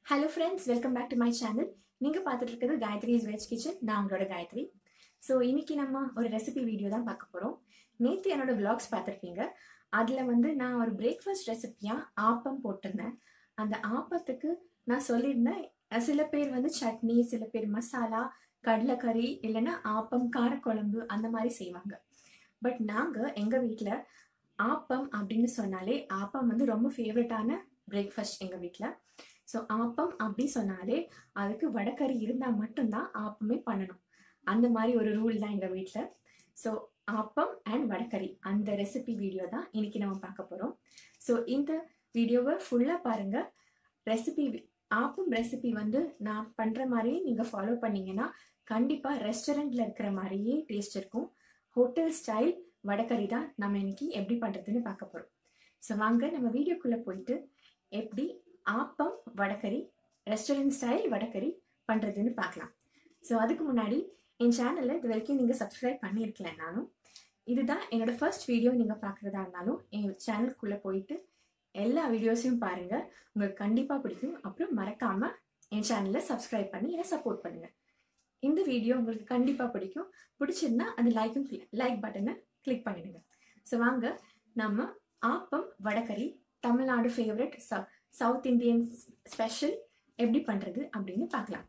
hello friends welcome back to my channel நீங்கள் பார்த்துட்டு இருக்கிறது காயத்ரிஸ் வெஜ் கிச்சன் நான் உங்களோட காயத்ரி ஸோ இன்னைக்கு நம்ம ஒரு ரெசிபி வீடியோ தான் பார்க்க போகிறோம் நேற்று என்னோட vlogs பார்த்துருப்பீங்க அதில் வந்து நான் ஒரு பிரேக்ஃபாஸ்ட் ரெசிபியாக ஆப்பம் போட்டிருந்தேன் அந்த ஆப்பத்துக்கு நான் சொல்லியிருந்தேன் அஹ் சில பேர் வந்து சட்னி சில பேர் மசாலா கடலைக்கறி இல்லைன்னா ஆப்பம் காரக்குழம்பு அந்த மாதிரி செய்வாங்க பட் நாங்கள் எங்கள் வீட்டில் ஆப்பம் அப்படின்னு சொன்னாலே ஆப்பம் வந்து ரொம்ப ஃபேவரட்டான பிரேக்ஃபாஸ்ட் எங்கள் வீட்டில் ஸோ ஆப்பம் அப்படி சொன்னாலே அதுக்கு வடக்கறி இருந்தால் மட்டும்தான் ஆப்பமே பண்ணணும் அந்த மாதிரி ஒரு ரூல் தான் எங்கள் வீட்டில் ஸோ ஆப்பம் அண்ட் வடக்கறி அந்த ரெசிபி வீடியோ தான் இன்னைக்கு நம்ம பார்க்க போகிறோம் ஸோ இந்த வீடியோவை ஃபுல்லாக பாருங்கள் ரெசிபி ஆப்பம் ரெசிபி வந்து நான் பண்ணுற மாதிரியே நீங்கள் ஃபாலோ பண்ணீங்கன்னா கண்டிப்பாக ரெஸ்டாரண்ட்டில் இருக்கிற மாதிரியே டேஸ்ட் இருக்கும் ஹோட்டல் ஸ்டைல் வடக்கறி தான் நம்ம இன்னைக்கு எப்படி பண்ணுறதுன்னு பார்க்க போகிறோம் ஸோ வாங்க நம்ம வீடியோக்குள்ளே போயிட்டு எப்படி ஆப்பம் வடக்கறி ரெஸ்டாரண்ட் ஸ்டைல் வடக்கறி பண்ணுறதுன்னு பார்க்கலாம் ஸோ அதுக்கு முன்னாடி என் சேனலில் இது வரைக்கும் நீங்கள் சப்ஸ்கிரைப் பண்ணியிருக்கலனாலும் இதுதான் என்னோட ஃபர்ஸ்ட் வீடியோ நீங்கள் பார்க்குறதா இருந்தாலும் என் சேனலுக்குள்ளே போயிட்டு எல்லா வீடியோஸையும் பாருங்கள் உங்களுக்கு கண்டிப்பாக பிடிக்கும் அப்புறம் மறக்காமல் என் சேனலை சப்ஸ்கிரைப் பண்ணி என்னை சப்போர்ட் பண்ணுங்கள் இந்த வீடியோ உங்களுக்கு கண்டிப்பாக பிடிக்கும் பிடிச்சிருந்தா அந்த லைக்கும் லைக் பட்டனை கிளிக் பண்ணிடுங்க ஸோ வாங்க நம்ம appam vadacurry Tamil Nadu favourite south Indian special எப்படி பண்ணுறது அப்படின்னு பார்க்கலாம்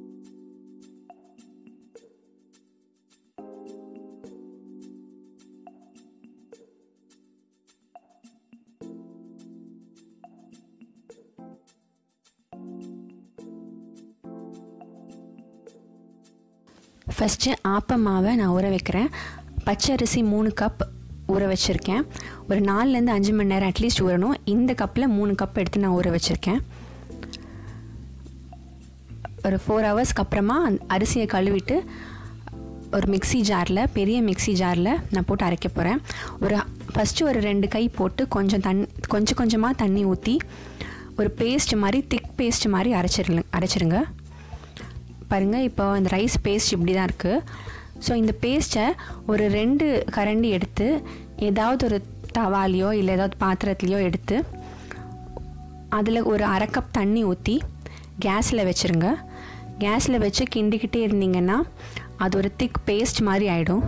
ஃபஸ்ட்டு ஆப்ப மாவை நான் ஊற வைக்கிறேன் பச்சை அரிசி மூணு கப் ஊற வச்சுருக்கேன் ஒரு நாலுலேருந்து அஞ்சு மணி நேரம் அட்லீஸ்ட் ஊறணும் இந்த கப்பில் மூணு கப் எடுத்து நான் ஊற வச்சுருக்கேன் ஒரு ஃபோர் ஹவர்ஸ்க்கு அப்புறமா அந்த அரிசியை கழுவிட்டு ஒரு மிக்ஸி ஜாரில் பெரிய மிக்ஸி ஜாரில் நான் போட்டு அரைக்க போகிறேன் ஒரு ஃபஸ்ட்டு ஒரு ரெண்டு கை போட்டு கொஞ்சம் தண்ணி கொஞ்சம் கொஞ்சமாக தண்ணி ஊற்றி ஒரு பேஸ்ட் மாதிரி திக் பேஸ்ட் மாதிரி அரைச்சிருங்க அரைச்சிருங்க பாருங்கள் இப்போ இந்த ரைஸ் பேஸ்ட் இப்படி தான் இருக்குது ஸோ இந்த பேஸ்ட்டை ஒரு ரெண்டு கரண்டி எடுத்து ஏதாவது ஒரு தவாலையோ இல்லை ஏதாவது பாத்திரத்துலையோ எடுத்து அதில் ஒரு அரை கப் தண்ணி ஊற்றி கேஸில் வச்சுருங்க கேஸில் வச்சு கிண்டிக்கிட்டே இருந்தீங்கன்னா அது ஒரு திக் பேஸ்ட் மாதிரி ஆகிடும்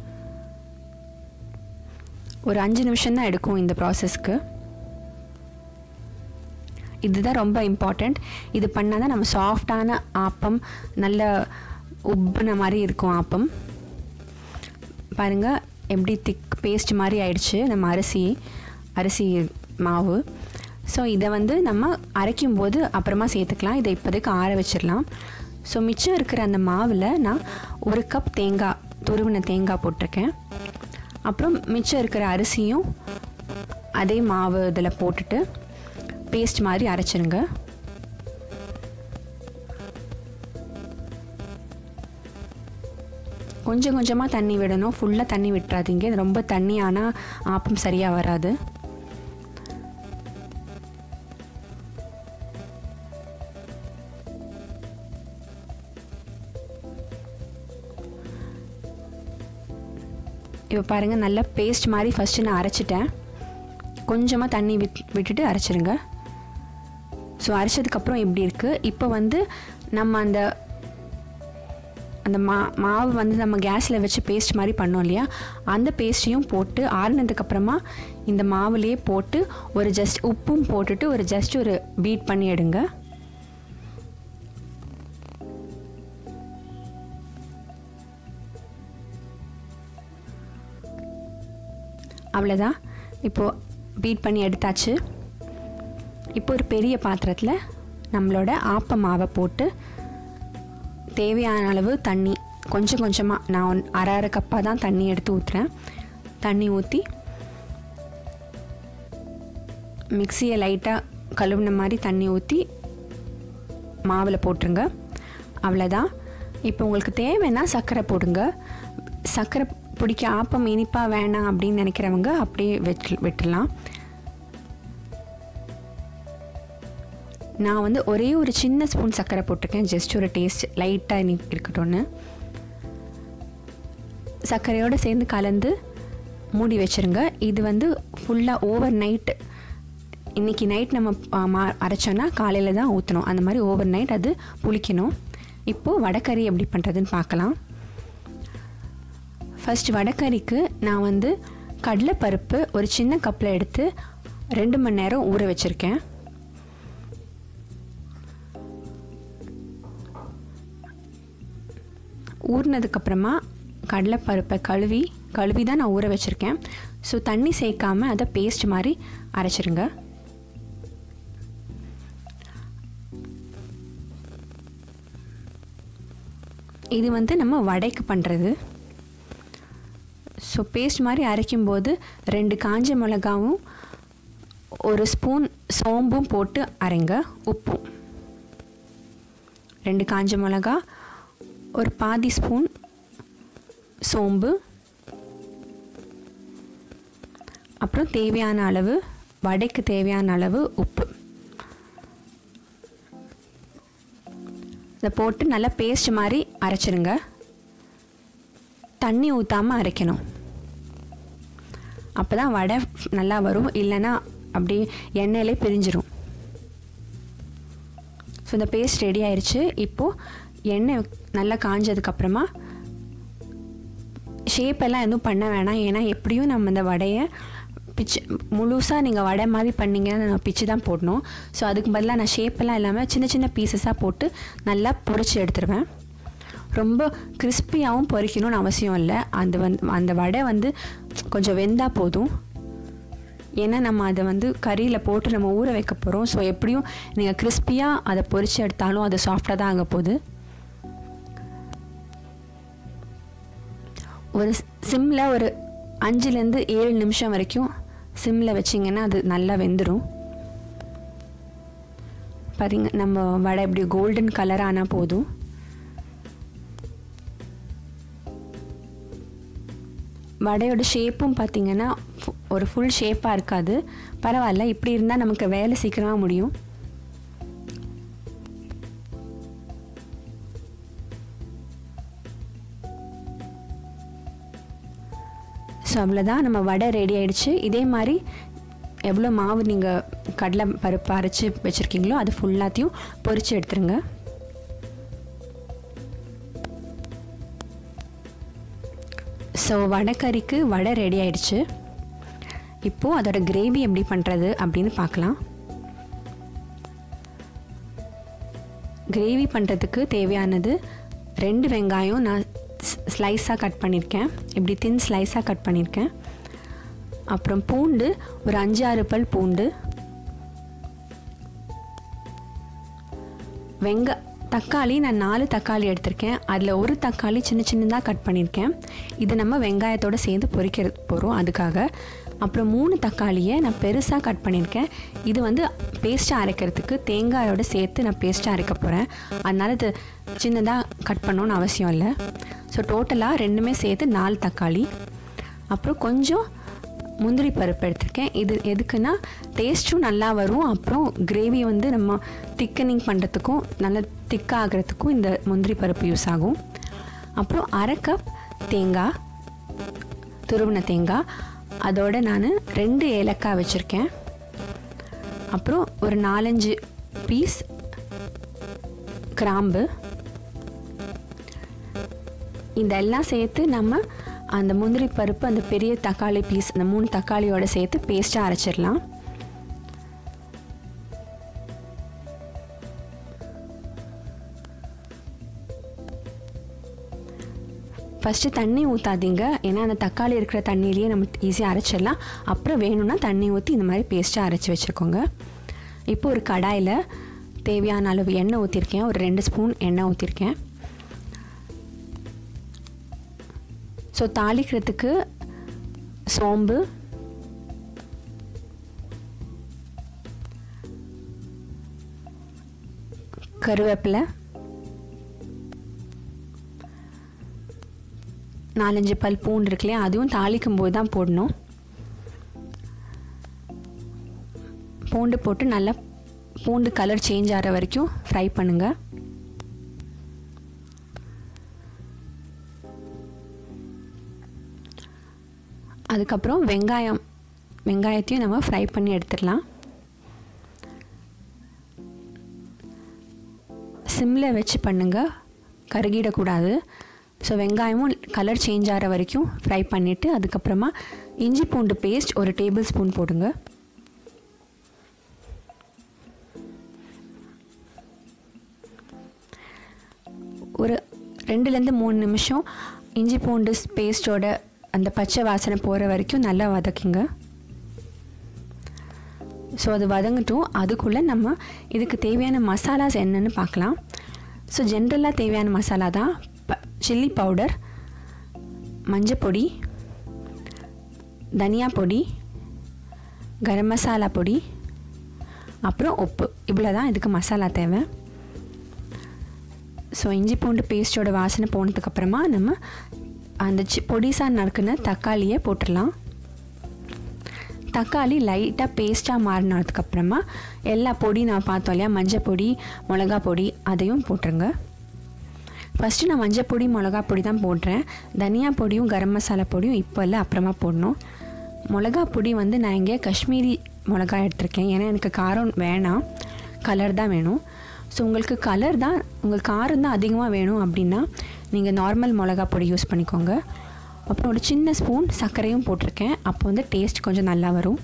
ஒரு அஞ்சு நிமிஷம் தான் எடுக்கும் இந்த ப்ராசஸ்க்கு இதுதான் ரொம்ப இம்பார்ட்டண்ட் இது பண்ணால் தான் நம்ம சாஃப்டான ஆப்பம் நல்ல உப்புன மாதிரி இருக்கும் ஆப்பம் பாருங்கள் எப்படி திக் பேஸ்ட் மாதிரி ஆயிடுச்சு நம்ம அரிசி அரிசி மாவு ஸோ இதை வந்து நம்ம அரைக்கும் போது அப்புறமா சேர்த்துக்கலாம் இதை இப்போதைக்கு ஆற வச்சிடலாம் ஸோ மிச்சம் இருக்கிற அந்த மாவில் நான் ஒரு கப் தேங்காய் துருவின தேங்காய் போட்டிருக்கேன் அப்புறம் மிச்சம் இருக்கிற அரிசியும் அதே மாவு இதில் போட்டுட்டு பேஸ்ட் மாதிரி அரைச்சிருங்க கொஞ்சம் கொஞ்சமாக தண்ணி விடணும் ஃபுல்லாக தண்ணி விட்டுறாதீங்க இது ரொம்ப தண்ணி ஆனால் ஆப்பம் சரியாக வராது இப்போ பாருங்கள் நல்லா பேஸ்ட் மாதிரி ஃபஸ்ட்டு நான் அரைச்சிட்டேன் கொஞ்சமாக தண்ணி விட் விட்டுட்டு அரைச்சிருங்க ஸோ அரைச்சதுக்கப்புறம் எப்படி இருக்குது இப்போ வந்து நம்ம அந்த அந்த மா மாவு வந்து நம்ம கேஸில் வச்சு பேஸ்ட் மாதிரி பண்ணோம் இல்லையா அந்த பேஸ்ட்டையும் போட்டு ஆறுனதுக்கப்புறமா இந்த மாவுலேயே போட்டு ஒரு ஜஸ்ட் உப்பும் போட்டுட்டு ஒரு ஜஸ்ட் ஒரு பீட் பண்ணி எடுங்க அவ்வளோதான் இப்போது பீட் பண்ணி எடுத்தாச்சு இப்போ ஒரு பெரிய பாத்திரத்தில் நம்மளோட ஆப்ப மாவை போட்டு தேவையான அளவு தண்ணி கொஞ்சம் கொஞ்சமாக நான் ஒன் அரை அரை கப்பாக தான் தண்ணி எடுத்து ஊற்றுறேன் தண்ணி ஊற்றி மிக்சியை லைட்டாக கழுவுன மாதிரி தண்ணி ஊற்றி மாவில் போட்டுருங்க அவ்வளோதான் இப்போ உங்களுக்கு தேவைன்னா சர்க்கரை போடுங்க சர்க்கரை பிடிக்க ஆப்பம் இனிப்பாக வேணாம் அப்படின்னு நினைக்கிறவங்க அப்படியே வெட்டு விட்டுடலாம் நான் வந்து ஒரே ஒரு சின்ன ஸ்பூன் சர்க்கரை போட்டிருக்கேன் ஜஸ்ட் ஒரு டேஸ்ட் லைட்டாக இனி இருக்கட்டும்னு சர்க்கரையோடு சேர்ந்து கலந்து மூடி வச்சுருங்க இது வந்து ஃபுல்லாக ஓவர் நைட் இன்றைக்கி நைட் நம்ம ஆ, மா அரைச்சோன்னா காலையில் தான் ஊற்றணும் அந்த மாதிரி ஓவர் நைட் அது புளிக்கணும் இப்போது வடைக்கறி எப்படி பண்ணுறதுன்னு பார்க்கலாம் ஃபர்ஸ்ட் வடைக்கறிக்கு நான் வந்து கடலைப்பருப்பு ஒரு சின்ன கப்பில் எடுத்து ரெண்டு மணி நேரம் ஊற வச்சுருக்கேன் ஊறினதுக்கப்புறமா கடலைப்பருப்பை கழுவி கழுவி தான் நான் ஊற வச்சுருக்கேன் ஸோ தண்ணி சேர்க்காம அதை பேஸ்ட் மாதிரி அரைச்சிருங்க இது வந்து நம்ம வடைக்கு பண்ணுறது ஸோ பேஸ்ட் மாதிரி அரைக்கும்போது ரெண்டு காஞ்ச மிளகாவும் ஒரு ஸ்பூன் சோம்பும் போட்டு அரைங்க உப்பும் ரெண்டு காஞ்ச மிளகா ஒரு பாதி ஸ்பூன் சோம்பு அப்புறம் தேவையான அளவு வடைக்கு தேவையான அளவு உப்பு இதை போட்டு நல்லா பேஸ்ட் மாதிரி அரைச்சிருங்க தண்ணி ஊற்றாமல் அரைக்கணும் அப்போ தான் வடை நல்லா வரும் இல்லைன்னா அப்படியே எண்ணெயிலே பிரிஞ்சிரும் ஸோ இந்த பேஸ்ட் ரெடி ஆயிடுச்சு இப்போது எண்ணெய் நல்லா காஞ்சதுக்கப்புறமா ஷேப் எல்லாம் எதுவும் பண்ண வேணாம் ஏன்னா எப்படியும் நம்ம இந்த வடையை பிச்சு முழுசாக நீங்கள் வடை மாதிரி பண்ணீங்கன்னா நான் பிச்சு தான் போடணும் ஸோ அதுக்கு பதிலாக நான் ஷேப்பெல்லாம் இல்லாமல் சின்ன சின்ன பீசஸாக போட்டு நல்லா பொரிச்சு எடுத்துருவேன் ரொம்ப கிறிஸ்பியாகவும் பொரிக்கணும்னு அவசியம் இல்லை அந்த வந்து அந்த வடை வந்து கொஞ்சம் வெந்தால் போதும் ஏன்னா நம்ம அதை வந்து கறியில் போட்டு நம்ம ஊற வைக்க போகிறோம் ஸோ எப்படியும் நீங்கள் கிறிஸ்பியாக அதை பொரிச்சு எடுத்தாலும் அது சாஃப்டாக தான் ஆக போகுது ஒரு சிம்மில் ஒரு அஞ்சுலேருந்து ஏழு நிமிஷம் வரைக்கும் சிம்மில் வச்சிங்கன்னா அது நல்லா வெந்துடும் பாருங்க நம்ம வடை இப்படி கோல்டன் கலர் ஆனால் போதும் வடையோட ஷேப்பும் பார்த்தீங்கன்னா ஃபு- ஒரு ஃபுல் ஷேப்பாக இருக்காது பரவாயில்ல இப்படி இருந்தால் நமக்கு வேலை சீக்கிரமாக முடியும் ஸோ அவ்வளோதான் நம்ம வடை ரெடி ஆயிடுச்சு இதே மாதிரி எவ்வளோ மாவு நீங்கள் கடலை பருப்பு அரைச்சி வச்சுருக்கீங்களோ அது ஃபுல்லாத்தையும் பொரிச்சு எடுத்துருங்க ஸோ வடைக்கறிக்கு வடை ரெடி ஆயிடுச்சு இப்போது அதோட கிரேவி எப்படி பண்ணுறது அப்படின்னு பார்க்கலாம் கிரேவி பண்ணுறதுக்கு தேவையானது ரெண்டு வெங்காயம் நான் ஸ்லைஸாக கட் பண்ணியிருக்கேன் இப்படி தின் ஸ்லைஸாக கட் பண்ணியிருக்கேன் அப்புறம் பூண்டு ஒரு அஞ்சு ஆறு பல் பூண்டு வெங்க தக்காளி நான் நாலு தக்காளி எடுத்திருக்கேன் அதில் ஒரு தக்காளி சின்ன சின்னதாக கட் பண்ணியிருக்கேன் இது நம்ம வெங்காயத்தோடு சேர்ந்து பொரிக்க போகிறோம் அதுக்காக அப்புறம் மூணு தக்காளியை நான் பெருசாக கட் பண்ணியிருக்கேன் இது வந்து பேஸ்ட்டாக அரைக்கிறதுக்கு தேங்காயோட சேர்த்து நான் பேஸ்ட்டாக அரைக்க போகிறேன் அதனால் இது சின்னதாக கட் பண்ணணும்னு அவசியம் இல்லை ஸோ டோட்டலாக ரெண்டுமே சேர்த்து நாலு தக்காளி அப்புறம் கொஞ்சம் முந்திரி பருப்பு எடுத்திருக்கேன் இது எதுக்குன்னா டேஸ்ட்டும் நல்லா வரும் அப்புறம் கிரேவி வந்து நம்ம திக்கனிங் பண்ணுறதுக்கும் நல்லா திக்காக ஆகிறதுக்கும் இந்த முந்திரி பருப்பு யூஸ் ஆகும் அப்புறம் அரை கப் தேங்காய் துருவின தேங்காய் அதோட நான் ரெண்டு ஏலக்காய் வச்சுருக்கேன் அப்புறம் ஒரு நாலஞ்சு பீஸ் கிராம்பு இதெல்லாம் சேர்த்து நம்ம அந்த முந்திரி பருப்பு அந்த பெரிய தக்காளி பீஸ் அந்த மூணு தக்காளியோட சேர்த்து பேஸ்ட்டாக அரைச்சிடலாம் ஃபஸ்ட்டு தண்ணி ஊற்றாதீங்க ஏன்னா அந்த தக்காளி இருக்கிற தண்ணியிலேயே நம்ம ஈஸியாக அரைச்சிடலாம் அப்புறம் வேணும்னா தண்ணி ஊற்றி இந்த மாதிரி பேஸ்ட்டாக அரைச்சி வச்சுருக்கோங்க இப்போ ஒரு கடாயில் தேவையான அளவு எண்ணெய் ஊற்றிருக்கேன் ஒரு ரெண்டு ஸ்பூன் எண்ணெய் ஊற்றிருக்கேன் ஸோ தாளிக்கிறதுக்கு சோம்பு கருவேப்பிலை நாலஞ்சு பல் பூண்டு இருக்கு இல்லையா அதுவும் தாளிக்கும் போது தான் போடணும் பூண்டு போட்டு நல்லா பூண்டு கலர் சேஞ்ச் ஆகிற வரைக்கும் ஃப்ரை பண்ணுங்கள் அதுக்கப்புறம் வெங்காயம் வெங்காயத்தையும் நம்ம ஃப்ரை பண்ணி எடுத்துடலாம் சிம்மில் வச்சு பண்ணுங்கள் கருகிடக்கூடாது ஸோ வெங்காயமும் கலர் சேஞ்ச் ஆகிற வரைக்கும் ஃப்ரை பண்ணிவிட்டு அதுக்கப்புறமா இஞ்சி பூண்டு பேஸ்ட் ஒரு டேபிள் ஸ்பூன் போடுங்க ஒரு ரெண்டுலேருந்து மூணு நிமிஷம் இஞ்சி பூண்டு பேஸ்ட்டோட அந்த பச்சை வாசனை போகிற வரைக்கும் நல்லா வதக்குங்க ஸோ அது வதங்கட்டும் அதுக்குள்ளே நம்ம இதுக்கு தேவையான மசாலாஸ் என்னென்னு பார்க்கலாம் ஸோ ஜென்ரலாக தேவையான மசாலா தான் ப சில்லி பவுடர் மஞ்சப்பொடி தனியா பொடி கரம் மசாலா பொடி அப்புறம் உப்பு இவ்வளோ தான் இதுக்கு மசாலா தேவை ஸோ இஞ்சி பூண்டு பேஸ்ட்டோட வாசனை போனதுக்கப்புறமா நம்ம அந்த சி பொடிசாக நறுக்குன தக்காளியை போட்டுடலாம் தக்காளி லைட்டாக பேஸ்ட்டாக மாறினதுக்கப்புறமா எல்லா பொடி நான் பார்த்தோம் இல்லையா மஞ்சள் பொடி மிளகா பொடி அதையும் போட்டுருங்க ஃபஸ்ட்டு நான் மஞ்சள் பொடி மிளகா பொடி தான் போடுறேன் தனியா பொடியும் கரம் மசாலா பொடியும் இப்போ இல்லை அப்புறமா போடணும் மிளகா பொடி வந்து நான் இங்கே காஷ்மீரி மிளகா எடுத்திருக்கேன் ஏன்னா எனக்கு காரம் வேணாம் கலர் தான் வேணும் ஸோ உங்களுக்கு கலர் தான் உங்களுக்கு காரம் தான் அதிகமாக வேணும் அப்படின்னா நீங்கள் நார்மல் மிளகா பொடி யூஸ் பண்ணிக்கோங்க அப்புறம் ஒரு சின்ன ஸ்பூன் சர்க்கரையும் போட்டிருக்கேன் அப்போ வந்து டேஸ்ட் கொஞ்சம் நல்லா வரும்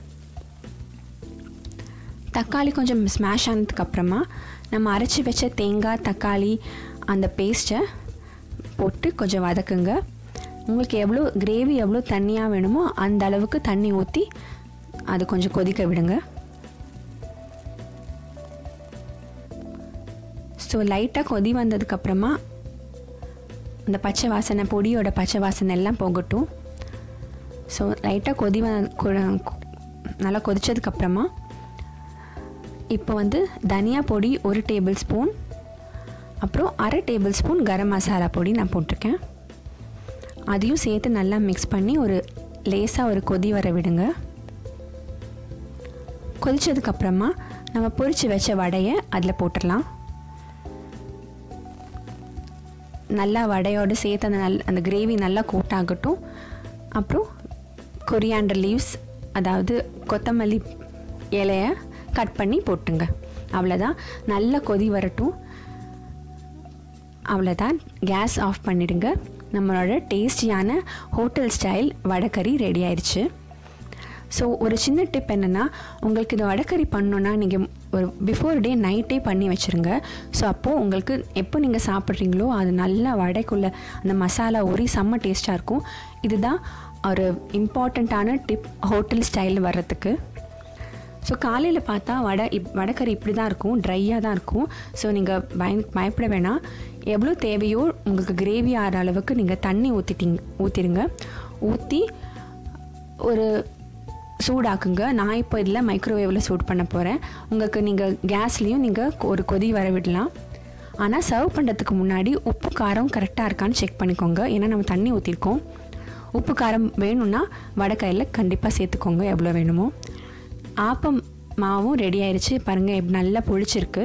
தக்காளி கொஞ்சம் ஸ்மாஷ் ஆனதுக்கப்புறமா நம்ம அரைச்சி வச்ச தேங்காய் தக்காளி அந்த பேஸ்ட்டை போட்டு கொஞ்சம் வதக்குங்க உங்களுக்கு எவ்வளோ கிரேவி எவ்வளோ தண்ணியாக வேணுமோ அந்த அளவுக்கு தண்ணி ஊற்றி அது கொஞ்சம் கொதிக்க விடுங்க ஸோ லைட்டாக கொதி வந்ததுக்கப்புறமா அந்த பச்சை வாசனை பொடியோட பச்சை வாசனை எல்லாம் போகட்டும் ஸோ லைட்டாக கொதி வ நல்லா கொதித்ததுக்கப்புறமா இப்போ வந்து தனியா பொடி ஒரு டேபிள் ஸ்பூன் அப்புறம் அரை டேபிள் ஸ்பூன் கரம் மசாலா பொடி நான் போட்டிருக்கேன் அதையும் சேர்த்து நல்லா மிக்ஸ் பண்ணி ஒரு லேசாக ஒரு கொதி வர விடுங்க கொதித்ததுக்கப்புறமா நம்ம பொரித்து வச்ச வடையை அதில் போட்டுடலாம் நல்லா வடையோடு சேர்த்து அந்த நல் அந்த கிரேவி நல்லா கோட் ஆகட்டும் அப்புறம் கொரியாண்டர் லீவ்ஸ் அதாவது கொத்தமல்லி இலையை கட் பண்ணி போட்டுங்க அவ்வளோதான் நல்லா கொதி வரட்டும் அவ்வளோதான் கேஸ் ஆஃப் பண்ணிடுங்க நம்மளோட டேஸ்டியான ஹோட்டல் ஸ்டைல் வடைக்கறி ரெடி ஆயிடுச்சு ஸோ ஒரு சின்ன டிப் என்னென்னா உங்களுக்கு இந்த வடைக்கறி பண்ணோன்னா நீங்கள் ஒரு பிஃபோர் டே நைட்டே பண்ணி வச்சுருங்க ஸோ அப்போது உங்களுக்கு எப்போ நீங்கள் சாப்பிட்றீங்களோ அது நல்லா வடைக்குள்ளே அந்த மசாலா ஊறி செம்ம டேஸ்ட்டாக இருக்கும் இதுதான் ஒரு இம்பார்ட்டண்ட்டான டிப் ஹோட்டல் ஸ்டைல் வர்றதுக்கு ஸோ காலையில் பார்த்தா வடை இப் வடைக்கறி இப்படி தான் இருக்கும் ட்ரையாக தான் இருக்கும் ஸோ நீங்கள் பய பயப்பட வேணாம் எவ்வளோ தேவையோ உங்களுக்கு கிரேவி ஆகிற அளவுக்கு நீங்கள் தண்ணி ஊற்றிட்டிங்க ஊற்றிடுங்க ஊற்றி ஒரு சூடாக்குங்க நான் இப்போ இதில் மைக்ரோவேவில் சூட் பண்ண போகிறேன் உங்களுக்கு நீங்கள் கேஸ்லேயும் நீங்கள் ஒரு கொதி வர விடலாம் ஆனால் சர்வ் பண்ணுறதுக்கு முன்னாடி உப்பு காரம் கரெக்டாக இருக்கான்னு செக் பண்ணிக்கோங்க ஏன்னா நம்ம தண்ணி ஊற்றிருக்கோம் உப்பு காரம் வேணும்னா வடைக்காயில் கண்டிப்பாக சேர்த்துக்கோங்க எவ்வளோ வேணுமோ ஆப்பம் மாவும் ரெடி ஆயிடுச்சு பாருங்கள் எப்படி நல்லா பொழிச்சிருக்கு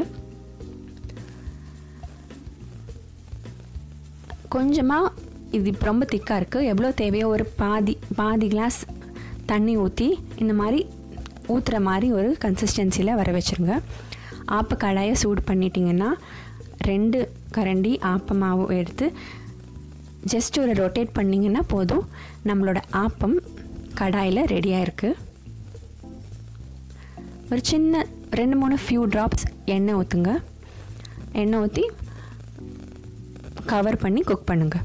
கொஞ்சமாக இது இப்போ ரொம்ப திக்காக இருக்குது எவ்வளோ தேவையோ ஒரு பாதி பாதி கிளாஸ் தண்ணி ஊற்றி இந்த மாதிரி ஊற்றுற மாதிரி ஒரு கன்சிஸ்டன்சியில் வர வச்சுருங்க ஆப்ப கடாயை சூடு பண்ணிட்டிங்கன்னா ரெண்டு கரண்டி ஆப்ப மாவு எடுத்து ஜஸ்ட் ஒரு ரொட்டேட் பண்ணிங்கன்னா போதும் நம்மளோட ஆப்பம் கடாயில் ரெடியாக இருக்குது ஒரு சின்ன ரெண்டு மூணு ஃபியூ ட்ராப்ஸ் எண்ணெய் ஊற்றுங்க எண்ணெய் ஊற்றி கவர் பண்ணி குக் பண்ணுங்க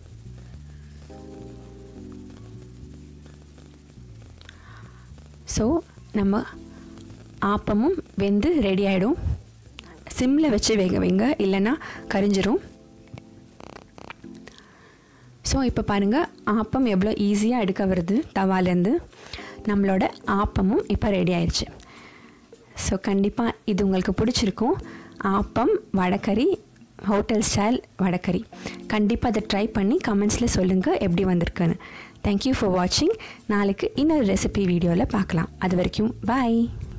ஸோ நம்ம ஆப்பமும் வெந்து ரெடி ஆகிடும் சிம்மில் வச்சு வேக வைங்க இல்லைன்னா கரிஞ்சிரும் ஸோ இப்போ பாருங்கள் ஆப்பம் எவ்வளோ ஈஸியாக எடுக்க வருது தவாலேருந்து நம்மளோட ஆப்பமும் இப்போ ரெடி ஆயிடுச்சு ஸோ கண்டிப்பாக இது உங்களுக்கு பிடிச்சிருக்கும் ஆப்பம் வடக்கறி ஹோட்டல் ஸ்டைல் வடக்கறி கண்டிப்பாக அதை ட்ரை பண்ணி கமெண்ட்ஸில் சொல்லுங்கள் எப்படி வந்திருக்குன்னு தேங்க்யூ ஃபார் வாட்சிங் நாளைக்கு இன்னொரு ரெசிபி வீடியோவில் பார்க்கலாம் அது வரைக்கும் பாய்